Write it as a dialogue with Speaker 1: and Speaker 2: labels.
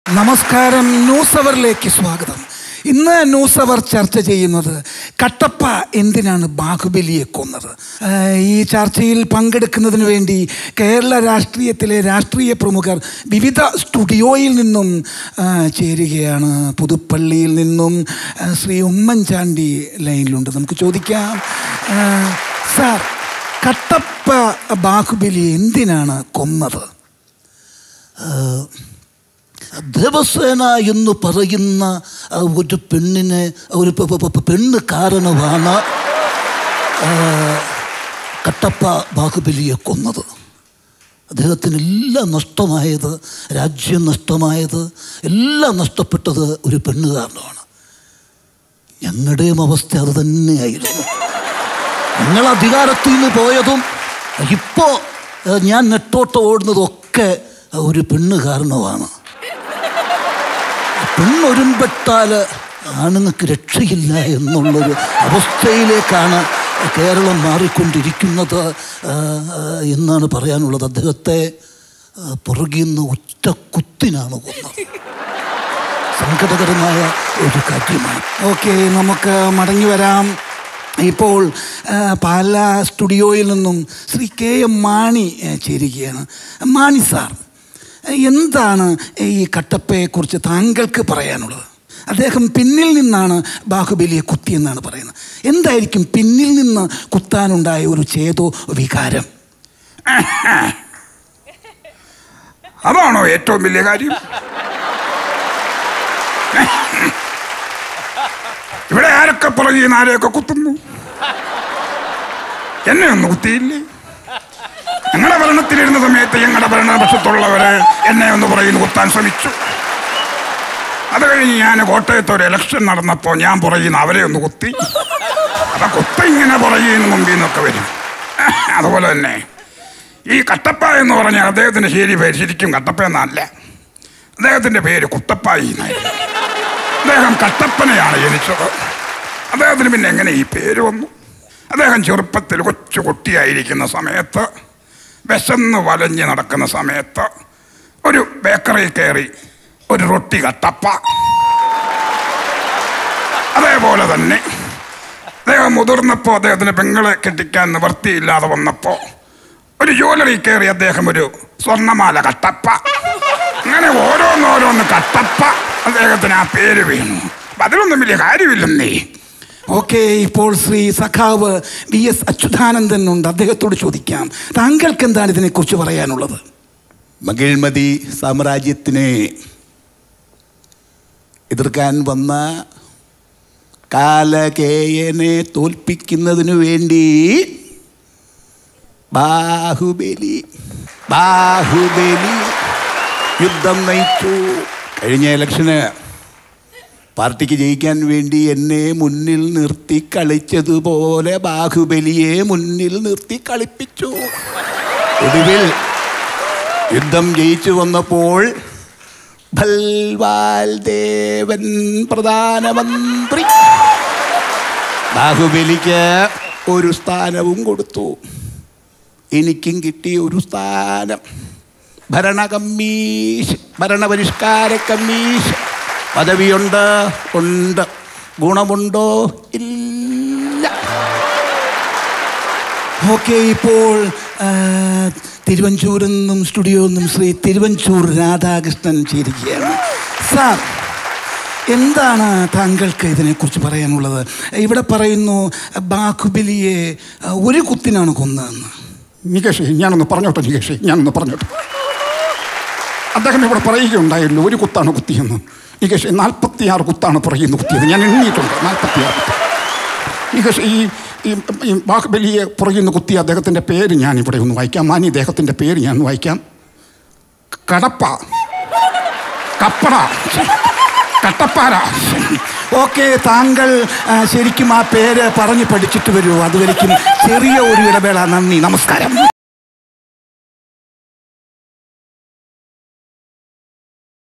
Speaker 1: നമസ്കാരം ന്യൂസ് അവറിലേക്ക് സ്വാഗതം ഇന്ന് ന്യൂസ് അവർ ചർച്ച ചെയ്യുന്നത് കട്ടപ്പ എന്തിനാണ് ബാഹുബലിയെ കൊന്നത് ആഹ് ഈ ചർച്ചയിൽ പങ്കെടുക്കുന്നതിന് വേണ്ടി കേരള രാഷ്ട്രീയത്തിലെ രാഷ്ട്രീയ പ്രമുഖർ വിവിധ സ്റ്റുഡിയോയിൽ നിന്നും ആഹ് ചേരുകയാണ് പുതുപ്പള്ളിയിൽ നിന്നും ആഹ് ശ്രീ ഉമ്മൻചാണ്ടി ലൈനിലുണ്ട് നമുക്ക് ചോദിക്കാം ആഹ് സാർ കട്ടപ്പ ബാഹുബലി എന്തിനാണ് കൊന്നത്
Speaker 2: ദേവസേന എന്ന് പറയുന്ന ആ, ഒരു പെണ്ണിനെ ഒരു പെ- പെ- പെ- പെണ്ണ് കാരണമാണ് ആ, കട്ടപ്പ ബാഹുബലിയെ കൊന്നത് അദ്ദേഹത്തിന് എല്ലാം നഷ്ടമായത് രാജ്യം നഷ്ടമായത് എല്ലാം നഷ്ടപ്പെട്ടത് ഒരു പെണ്ണ് കാരണമാണ് ഞങ്ങളുടെയും അവസ്ഥ അത് തന്നെയായിരുന്നു ഞങ്ങൾ അധികാരത്തിൽ നിന്ന് പോയതും ഇപ്പോൾ ഞാൻ നെട്ടോട്ട് ഓടുന്നതൊക്കെ ഒരു പെണ്ണ് കാരണമാണ് പെണ്ണൊരുമ്പെട്ടാൽ ആണുങ്ങൾക്ക് രക്ഷയില്ല എന്നുള്ളൊരു അവസ്ഥയിലേക്കാണ് കേരളം മാറിക്കൊണ്ടിരിക്കുന്നത് ആ, ആ, എന്നാണ് പറയാനുള്ളത് അദ്ദേഹത്തെ ആ, പുറകിൽ നിന്ന് ഒറ്റ കുത്തിനാണ് കൊന്നത് സങ്കടകരമായ ഒരു കാര്യമാണ്
Speaker 1: ഓക്കെ നമുക്ക് മടങ്ങി വരാം ഇപ്പോൾ ആ, പാലാ സ്റ്റുഡിയോയിൽ നിന്നും ശ്രീ കെ എം മാണി ആ, ചേരുകയാണ് മാണി സാർ എന്താണ് ഈ കട്ടപ്പയെക്കുറിച്ച് താങ്കൾക്ക് പറയാനുള്ളത് അദ്ദേഹം പിന്നിൽ നിന്നാണ് ബാഹുബലിയെ കുത്തിയെന്നാണ് പറയുന്നത് എന്തായിരിക്കും പിന്നിൽ നിന്ന് കുത്താനുണ്ടായ ഒരു ചേതോ വികാരം
Speaker 3: അതാണോ ഏറ്റവും വലിയ കാര്യം ഇവിടെ ആരൊക്കെ പുറകിൽ ആരെയൊക്കെ കുത്തുന്നു എന്നെ ഒന്ന് കുത്തിയില്ലേ ഞങ്ങളുടെ ഭരണത്തിലിരുന്ന സമയത്ത് ഞങ്ങളുടെ ഭരണപക്ഷത്തുള്ളവര് എന്നെ ഒന്ന് പുറകിൽ കുത്താൻ ശ്രമിച്ചു അത് കഴിഞ്ഞ് ഞാൻ കോട്ടയത്ത് ഒരു ഇലക്ഷൻ നടന്നപ്പോൾ ഞാൻ പുറകിൽ നിന്ന് അവരെ ഒന്ന് കുത്തി അപ്പൊ കുത്ത ഇങ്ങനെ പുറകിൽ നിന്ന് മുമ്പിൽ നിന്നൊക്കെ വരും അതുപോലെ തന്നെ ഈ കട്ടപ്പ എന്ന് പറഞ്ഞാൽ അദ്ദേഹത്തിന്റെ ശരി പേര് ശരിക്കും കട്ടപ്പ എന്നല്ല അദ്ദേഹത്തിന്റെ പേര് കുട്ടപ്പായി എന്നായിരുന്നു അദ്ദേഹം കട്ടപ്പനയാണ് ജനിച്ചത് അദ്ദേഹത്തിന് പിന്നെ എങ്ങനെ ഈ പേര് വന്നു അദ്ദേഹം ചെറുപ്പത്തിൽ കൊച്ചു കുട്ടിയായിരിക്കുന്ന സമയത്ത് വിശന്ന് വലഞ്ഞ് നടക്കുന്ന സമയത്ത് ഒരു ബേക്കറി കയറി ഒരു റൊട്ടി കട്ടപ്പ അതേപോലെ തന്നെ അദ്ദേഹം മുതിർന്നപ്പോൾ അദ്ദേഹത്തിന് പെങ്ങളെ കെട്ടിക്കാൻ നിവൃത്തിയില്ലാതെ വന്നപ്പോൾ ഒരു ജ്വല്ലറി കയറി അദ്ദേഹം ഒരു സ്വർണ്ണമാല കട്ടപ്പ അങ്ങനെ ഓരോന്നോരോന്ന് കട്ടപ്പ അദ്ദേഹത്തിന് ആ പേര് വീണു അപ്പൊ അതിലൊന്നും വലിയ കാര്യമില്ലെന്നേ
Speaker 1: ഓക്കെ ഇപ്പോൾ ശ്രീ സഖാവ് വി എസ് അച്യുതാനന്ദൻ ഉണ്ട് അദ്ദേഹത്തോട് ചോദിക്കാം താങ്കൾക്ക് എന്താണ് ഇതിനെക്കുറിച്ച് പറയാനുള്ളത്
Speaker 4: മകിഴ്മതി സാമ്രാജ്യത്തിനെ എതിർക്കാൻ വന്ന കാലകേയനെ തോൽപ്പിക്കുന്നതിനു വേണ്ടി ബാഹുബലി ബാഹുബലി യുദ്ധം നയിച്ചു കഴിഞ്ഞ ഇലക്ഷന് പാർട്ടിക്ക് ജയിക്കാൻ വേണ്ടി എന്നെ മുന്നിൽ നിർത്തി കളിച്ചതുപോലെ ബാഹുബലിയെ മുന്നിൽ നിർത്തി കളിപ്പിച്ചു ഒടുവിൽ യുദ്ധം ജയിച്ചു വന്നപ്പോൾ ഭൽവാൽ ദേവൻ പ്രധാനമന്ത്രി ബാഹുബലിക്ക് ഒരു സ്ഥാനവും കൊടുത്തു എനിക്കും കിട്ടി ഒരു സ്ഥാനം ഭരണ കമ്മീഷൻ ഭരണപരിഷ്കാര കമ്മീഷൻ പദവിയുണ്ട് ഉണ്ട് ഗുണമുണ്ടോ ഇല്ല
Speaker 1: ഓക്കെ ഇപ്പോൾ ആ, തിരുവഞ്ചൂരിൽ നിന്നും സ്റ്റുഡിയോയിൽ നിന്നും ശ്രീ തിരുവഞ്ചൂർ രാധാകൃഷ്ണൻ ചേരുകയാണ് സാർ എന്താണ് താങ്കൾക്ക് ഇതിനെക്കുറിച്ച് പറയാനുള്ളത് ഇവിടെ പറയുന്നു ബാഹുബലിയെ ആ, ഒരു കുത്തിനാണ് കൊന്നതെന്ന്
Speaker 3: നികേഷ് ഞാനൊന്ന് പറഞ്ഞോട്ടെ നികേഷ് ഞാനൊന്ന് പറഞ്ഞോട്ടെ അദ്ദേഹം ഇവിടെ പറയുകയുണ്ടായല്ലോ ഒരു കുത്താണ് കുത്തിയെന്ന് നികേഷ് നാൽപ്പത്തിയാറ് കുത്താണ് പുറകിൽ നിന്ന് കുത്തിയത് ഞാൻ എണ്ണിയിട്ടുണ്ട് നാൽപ്പത്തിയാറ് കുത്ത് നികേഷ് ഈ ഈ ഈ ബാഹുബലിയെ പുറകിൽ നിന്ന് കുത്തിയ അദ്ദേഹത്തിൻ്റെ പേര് ഞാൻ ഇവിടെ ഒന്ന് വായിക്കാം മാനി അദ്ദേഹത്തിൻ്റെ പേര് ഞാൻ ഒന്ന് വായിക്കാം കടപ്പ കപ്പട കട്ടപ്പാറ
Speaker 1: ഓക്കെ താങ്കൾ ആ, ശരിക്കും ആ പേര് പറഞ്ഞു പഠിച്ചിട്ട് വരൂ അതുവരെയ്ക്കും ചെറിയ ഒരു ഇടവേള നന്ദി നമസ്കാരം